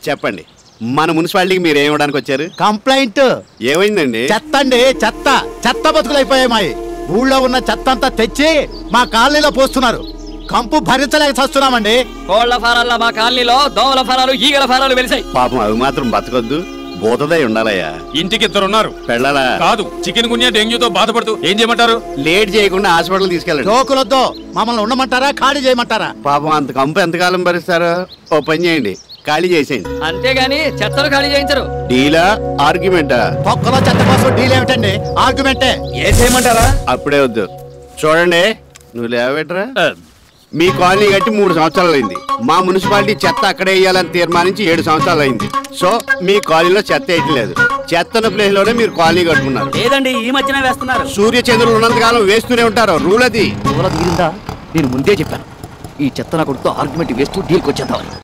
చెప్పండి మన మున్సిపాలిటీకి మీరు ఏం ఇవ్వడానికి వచ్చారు కంప్లైంట్ ఏమైందండి చెత్త అండి చెత్త చెత్త బతుకులైపోయాయి మాయి ఊళ్ళో ఉన్న చెత్త అంతా తెచ్చి మా కాలనీలో పోస్తున్నారు కంపు భరించలేక చస్తున్నామండి కోళ్ల ఫారాల్లో మా కాలనీలో దోమల ఫారాలు ఈగల ఫారాలు వెలిసాయి పాపం అవి మాత్రం బతకొద్దు భూతదై ఉండాలయ్యా ఇంటికి ఇద్దరు ఉన్నారు పెళ్ళాలా కాదు చికెన్ గున్యా డెంగ్యూతో బాధపడుతూ ఏం చేయమంటారు లేట్ చేయకుండా హాస్పిటల్ తీసుకెళ్ళండి జోకులొద్దు మమ్మల్ని ఉండమంటారా ఖాళీ చేయమంటారా పాపం అంత కంపు ఎంతకాలం భరిస్తారో ఓ పని చేయండి ఖాళీ చేసేయండి అంతేగాని చెత్తలు ఖాళీ చేయించరు డీలా ఆర్గ్యుమెంటా తొక్కలో చెత్త కోసం డీల్ ఏమిటండి ఆర్గ్యుమెంటే ఏం చేయమంటారా అప్పుడే వద్దు చూడండి నువ్వు లేవబెట్టరా మీ కాలనీ కట్టి మూడు సంవత్సరాలు అయింది మా మున్సిపాలిటీ చెత్త అక్కడే వేయాలని తీర్మానించి ఏడు సంవత్సరాలు అయింది సో మీ కాలనీలో చెత్త వేయటం లేదు చెత్త ఉన్న ప్లేస్ లోనే మీరు కాలనీ కట్టుకున్నారు లేదండి ఈ మధ్యన వేస్తున్నారు సూర్య చంద్రులు ఉన్నంతకాలం వేస్తూనే ఉంటారు రూల్ అది తీరిందా నేను ముందే చెప్పాను ఈ చెత్త నా కొడుకుతో ఆర్గ్యుమెంట్ వేస్తూ డీల్కి వచ్చేద్దామని